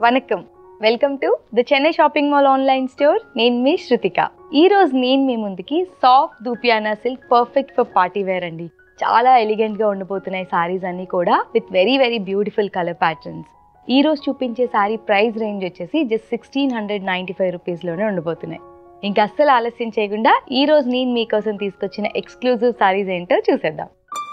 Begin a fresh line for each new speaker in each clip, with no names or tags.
Vanakkam welcome to the Chennai shopping mall online store నేను మీ శృతిక ఈ రోజు నేను మీ ముందుకి soft దూపియానా silk perfect for party wear అండి చాలా ఎలిగెంట్ గా ఉండిపోతున్నాయి సారీస్ అన్ని కూడా with very very beautiful colour patterns ఈ రోజు చూపించే సారీ ప్రైస్ రేంజ్ వచ్చేసి just sixteen hundred ninety five రూపీస్లోనే ఉండిపోతున్నాయి ఇంకా అస్సలు ఆలస్యం చేయకుండా ఈ రోజు నేను మీకోసం తీసుకొచ్చిన ఎక్స్క్లూజివ్ సారీస్ ఏంటో చూసేద్దాం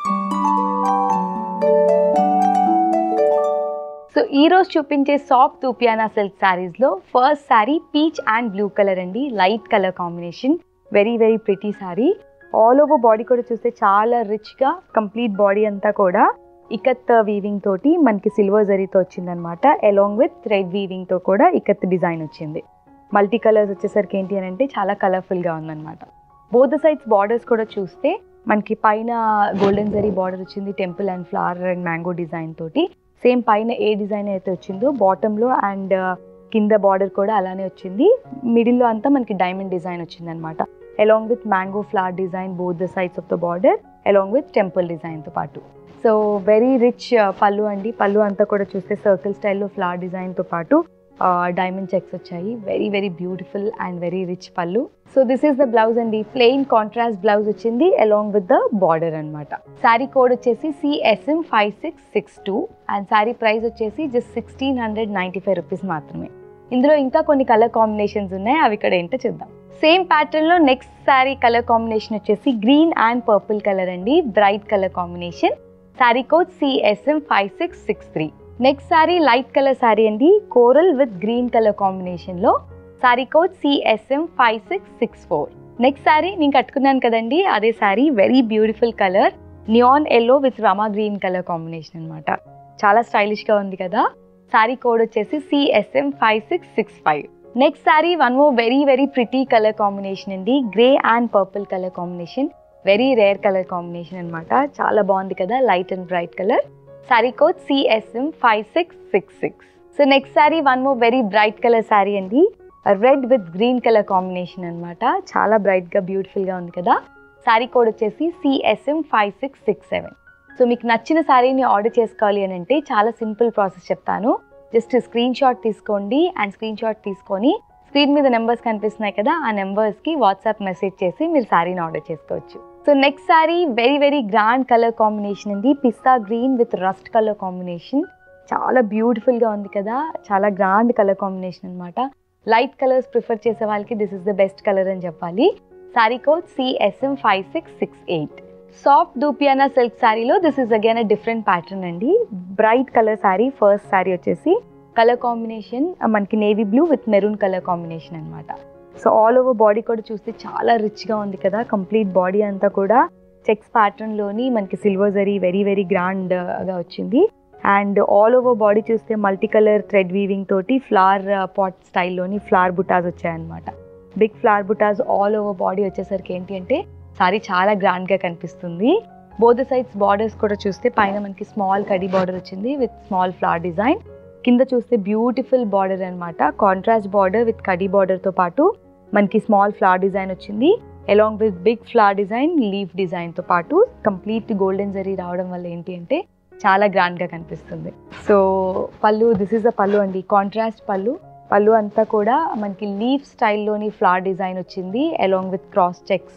సో ఈ రోజు చూపించే సాఫ్ట్ తూపియానా సిల్క్ శారీస్ లో first sari peach and blue colour అండి light colour combination very very pretty sari all over body కూడా చూస్తే చాలా రిచ్ గా కంప్లీట్ బాడీ అంతా కూడా ఇకత్ వీవింగ్ తోటి మనకి సిల్వర్ జరీతో వచ్చిందనమాట అలాంగ్ విత్ థ్రెడ్ వీవింగ్ తో కూడా ఇకత్ డిజైన్ వచ్చింది మల్టీ కలర్స్ వచ్చేసరికి ఏంటి అని అంటే చాలా కలర్ఫుల్ గా ఉందన్నమాట బోత్ సైడ్స్ బార్డర్స్ కూడా చూస్తే మనకి పైన గోల్డెన్ జరీ బార్డర్ వచ్చింది temple and flower and mango design తోటి సేమ్ పైన ఏ డిజైన్ అయితే వచ్చిందో బాటంలో అండ్ కింద బార్డర్ కూడా అలానే వచ్చింది మిడిల్లో అంతా మనకి డైమండ్ డిజైన్ వచ్చింది అనమాట along with mango flower design both the sides of the border along with temple డిజైన్తో పాటు సో వెరీ రిచ్ పళ్ళు అండి పళ్ళు అంతా కూడా చూస్తే సర్కిల్ స్టైల్లో ఫ్లవర్ డిజైన్తో పాటు డైమండ్ చెక్స్ వచ్చాయి very very beautiful and very rich pallu so this is the blouse అండి ప్లెయిన్ కాంట్రాస్ట్ బ్లౌజ్ వచ్చింది అలాంగ్ విత్ ద బార్డర్ అనమాట శారీ కోడ్ వచ్చేసి CSM five six six two and sari price వచ్చేసి just sixteen hundred ninety five rupees మాత్రమే ఇందులో ఇంకా కొన్ని colour combinations ఉన్నాయి అవి ఇక్కడ ఏంటో చూద్దాం సేమ్ ప్యాటర్న్ లో నెక్స్ట్ శారీ కలర్ కాంబినేషన్ వచ్చేసి గ్రీన్ అండ్ పర్పుల్ కలర్ అండి bright colour combination sari code CSM five six six three next sari light colour sari అండి coral with green colour combination లో sari code CSM five six six four next sari నేను కట్టుకున్నాను కదండి అదే sari very beautiful colour neon yellow with rama green colour combination అనమాట చాలా stylish గా ఉంది కదా శారీ కోడ్ వచ్చేసి CSM five six six five next sari one more very very pretty colour combination అండి grey and purple colour combination very rare colour combination అనమాట చాలా బాగుంది కదా light and bright colour sari code CSM five six six six so next sari one more very bright colour sari అండి red with green colour combination అనమాట చాలా బ్రైట్గా బ్యూటిఫుల్గా ఉంది కదా శారీ కోడ్ వచ్చేసి CSM five six six seven so మీకు నచ్చిన శారీని ఆర్డర్ చేసుకోవాలి అని అంటే చాలా సింపుల్ ప్రాసెస్ చెప్తాను జస్ట్ స్క్రీన్ షాట్ తీసుకోండి అండ్ స్క్రీన్ షాట్ తీసుకొని స్క్రీన్ మీద నెంబర్స్ కనిపిస్తున్నాయి కదా ఆ నెంబర్స్కి వాట్సాప్ మెసేజ్ చేసి మీరు శారీని ఆర్డర్ చేసుకోవచ్చు so next sari very very grand colour combination అండి pista green with rust colour combination చాలా బ్యూటిఫుల్గా ఉంది కదా చాలా గ్రాండ్ కలర్ కాంబినేషన్ అనమాట లైట్ కలర్స్ ప్రిఫర్ చేసే వాళ్ళకి this is the best colour అని చెప్పాలి sari code CSM five six six eight soft దూపియానా silk శారీలో this is again a different pattern అండి bright colour sari first sari వచ్చేసి కలర్ కాంబినేషన్ మనకి navy blue with maroon colour combination అనమాట so all over body కూడా చూస్తే చాలా రిచ్గా ఉంది కదా కంప్లీట్ బాడీ అంతా కూడా చెక్స్ ప్యాటర్న్లోని మనకి సిల్వర్ జరీ వెరీ వెరీ గ్రాండ్గా వచ్చింది అండ్ ఆల్ ఓవర్ బాడీ చూస్తే మల్టీ కలర్ థ్రెడ్ వీవింగ్ తోటి ఫ్లవర్ పాట్ స్టైల్లోని ఫ్లవర్ బుటాస్ వచ్చాయన్నమాట బిగ్ ఫ్లవర్ బుటాస్ ఆల్ ఓవర్ బాడీ వచ్చేసరికి ఏంటి అంటే సారీ చాలా గ్రాండ్గా కనిపిస్తుంది బోత్ సైడ్స్ బార్డర్స్ కూడా చూస్తే పైన మనకి స్మాల్ కడి బార్డర్ వచ్చింది విత్ స్మాల్ ఫ్లవర్ డిజైన్ కింద చూస్తే బ్యూటిఫుల్ బార్డర్ అనమాట కాంట్రాస్ట్ బార్డర్ విత్ కడి బార్డర్తో పాటు మనకి స్మాల్ ఫ్లవర్ డిజైన్ వచ్చింది along with big flower design leaf డిజైన్తో పాటు కంప్లీట్ గోల్డెన్ జరీ రావడం వల్ల ఏంటి అంటే చాలా గ్రాండ్గా కనిపిస్తుంది సో పళ్ళు దిస్ ఇస్ ద పళ్ళు అండి కాంట్రాస్ట్ పళ్ళు పళ్ళు అంతా కూడా మనకి లీఫ్ స్టైల్లోని ఫ్లవర్ డిజైన్ వచ్చింది along with cross checks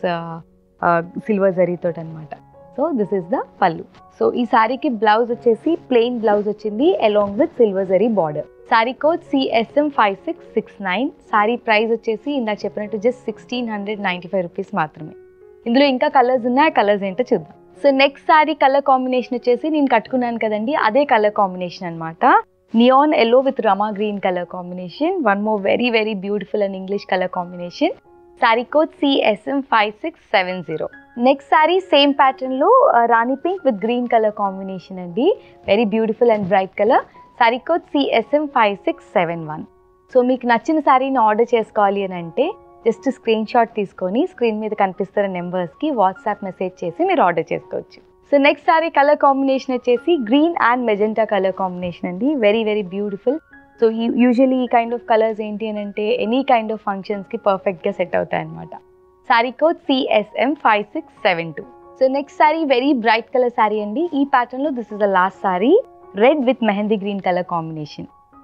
silver జరీతో అనమాట so this is the pallu so ఈ శారీకి బ్లౌజ్ వచ్చేసి ప్లెయిన్ బ్లౌజ్ వచ్చింది along with silver zari border sari code CSM five six six nine sari price వచ్చేసి ఇందాక చెప్పినట్టు just sixteen hundred ninety five rupees మాత్రమే ఇందులో ఇంకా కలర్స్ ఉన్నాయి ఆ కలర్స్ ఏంటో చూద్దాం so next sari colour combination వచ్చేసి నేను కట్టుకున్నాను కదండి అదే కలర్ కాంబినేషన్ అనమాట neon yellow with rama green colour combination one more very very beautiful and English colour combination sari code CSM five six seven zero next sari same pattern లో rani pink with green colour combination అండి very beautiful and bright colour sari code CSM five six seven one so మీకు నచ్చిన శారీని order చేసుకోవాలి అని అంటే just screen shot తీసుకొని screen మీద కనిపిస్తున్న నెంబర్స్కి వాట్సాప్ మెసేజ్ చేసి మీరు ఆర్డర్ చేసుకోవచ్చు so next sari colour combination వచ్చేసి green and magenta colour combination అండి very very beautiful so usually ఈ కైండ్ ఆఫ్ కలర్స్ ఏంటి అని అంటే ఎనీ కైండ్ ఆఫ్ ఫంక్షన్స్కి పర్ఫెక్ట్గా సెట్ అవుతాయి అనమాట sari code CSM five six seven two so next sari very bright colour sari అండి ఈ ప్యాటర్న్లో this is the last sari red with mehndi green colour combination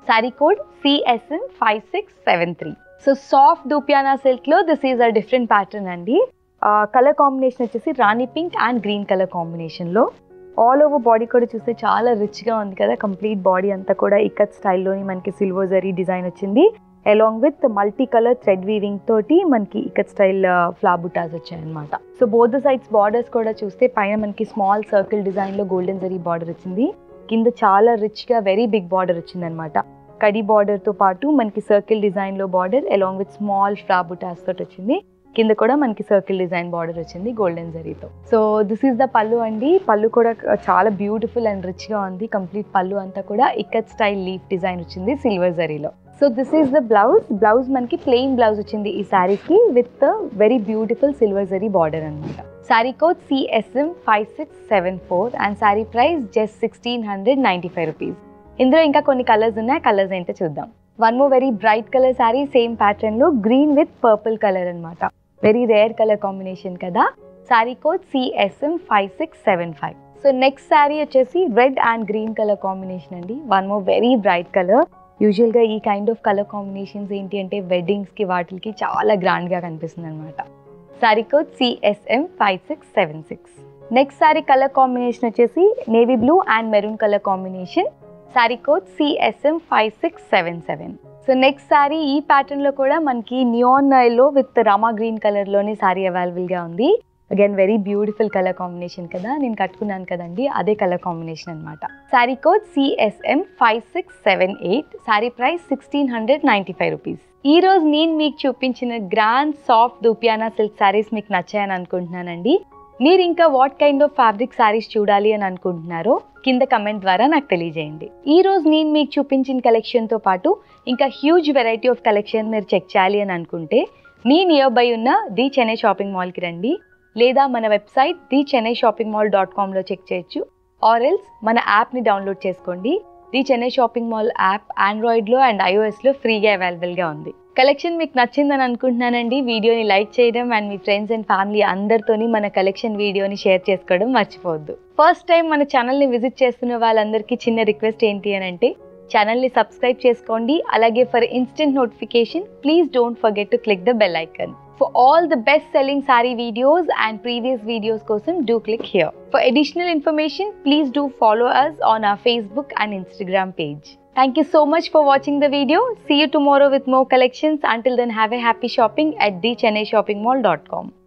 sari code CSN five six seven three so soft దూపియానా సిల్క్లో this is a different pattern అండి colour combination వచ్చేసి rani pink and green colour కాంబినేషన్లో all over body కూడా చూస్తే చాలా రిచ్గా ఉంది కదా కంప్లీట్ బాడీ అంతా కూడా ఇక్కత్ స్టైల్లోని మనకి సిల్వర్ జరీ డిజైన్ వచ్చింది along with multi colour thread weaving తోటి మనకి ఇక్కత్ స్టైల్ ఫ్లాబుటాస్ వచ్చాయన్నమాట సో బోత్ సైడ్స్ బార్డర్స్ కూడా చూస్తే పైన మనకి స్మాల్ సర్కిల్ డిజైన్లో గోల్డెన్ జరీ బార్డర్ వచ్చింది కింద చాలా రిచ్గా వెరీ బిగ్ బార్డర్ వచ్చింది అనమాట కడి బార్డర్తో పాటు మనకి సర్కిల్ డిజైన్లో బార్డర్ అలాంగ్ విత్ స్మాల్ ఫ్లాబుటాస్ తోటి వచ్చింది కింద కూడా మనకి సర్కిల్ డిజైన్ బార్డర్ వచ్చింది గోల్డెన్ జరీతో so this is the pallu అండి పళ్ళు కూడా చాలా బ్యూటిఫుల్ అండ్ రిచ్గా ఉంది కంప్లీట్ పళ్ళు అంతా కూడా ఇక్కత్ స్టైల్ లీఫ్ డిజైన్ వచ్చింది సిల్వర్ జరీలో so this is the blouse blouse మనకి ప్లెయిన్ బ్లౌజ్ వచ్చింది ఈ శారీకి with very beautiful silver zari border అనమాట sari code CSM five six seven four and sari price just sixteen hundred ninety five rupees ఇందులో ఇంకా కొన్ని కలర్స్ ఉన్నాయి కలర్స్ ఏంటో చూద్దాం one more very bright colour sari same ప్యాటర్న్లో గ్రీన్ విత్ పర్పుల్ కలర్ అనమాట very rare colour combination కదా sari code CSM five six seven five so next sari వచ్చేసి red and green colour combination అండి one more very bright colour యూజువల్గా ఈ kind of colour combinations ఏంటి అంటే వెడ్డింగ్స్కి వాటికి చాలా గ్రాండ్గా కనిపిస్తుంది అనమాట sari code CSM five six seven six next sari colour combination వచ్చేసి navy blue and maroon colour combination sari code CSM five six seven seven so next sari ఈ ప్యాటర్న్లో కూడా మనకి నియాన్ లో విత్ రామా గ్రీన్ కలర్లోని శారీ అవైలబుల్గా ఉంది again very beautiful colour combination కదా నేను కట్టుకున్నాను కదండి అదే కలర్ కాంబినేషన్ అనమాట sari code CSM five six seven eight sari price sixteen hundred ninety five rupees ఈ రోజు నేను మీకు చూపించిన గ్రాండ్ సాఫ్ట్ దూపియానా సిల్క్ శారీస్ మీకు నచ్చాయని అనుకుంటున్నానండి మీరు ఇంకా what kind of fabric saris చూడాలి అని అనుకుంటున్నారో కింద కమెంట్ ద్వారా నాకు తెలియజేయండి ఈ రోజు నేను మీకు చూపించిన కలెక్షన్తో పాటు ఇంకా హ్యూజ్ వెరైటీ ఆఫ్ కలెక్షన్ మీరు చెక్ చేయాలి అని అనుకుంటే మీ నియర్ బై ఉన్న ది చెన్నై షాపింగ్ మాల్కి రండి లేదా మన website the Chennai shopping mall dot కామ్లో చెక్ చేయొచ్చు ఆర్ ఎల్స్ మన యాప్ని డౌన్లోడ్ చేసుకోండి the Chennai shopping mall app ఆండ్రాయిడ్లో అండ్ ఐఓఎస్లో ఫ్రీగా అవైలబుల్గా ఉంది కలెక్షన్ మీకు నచ్చిందని అనుకుంటున్నానండి వీడియోని లైక్ చేయడం అండ్ మీ ఫ్రెండ్స్ అండ్ ఫ్యామిలీ అందరితోని మన కలెక్షన్ వీడియోని షేర్ చేసుకోవడం మర్చిపోవద్దు ఫస్ట్ టైం మన ఛానల్ని విజిట్ చేస్తున్న వాళ్ళందరికీ చిన్న రిక్వెస్ట్ ఏంటి అని అంటే ఛానల్ని సబ్స్క్రైబ్ చేసుకోండి అలాగే for instant notification please don't forget to click the bell icon For all the best selling sari videos and previous videos kosam do click here. For additional information, please do follow us on our Facebook and Instagram page. Thank you so much for watching the video. See you tomorrow with more collections. Until then, have a happy shopping at thechennai shopping mall.com.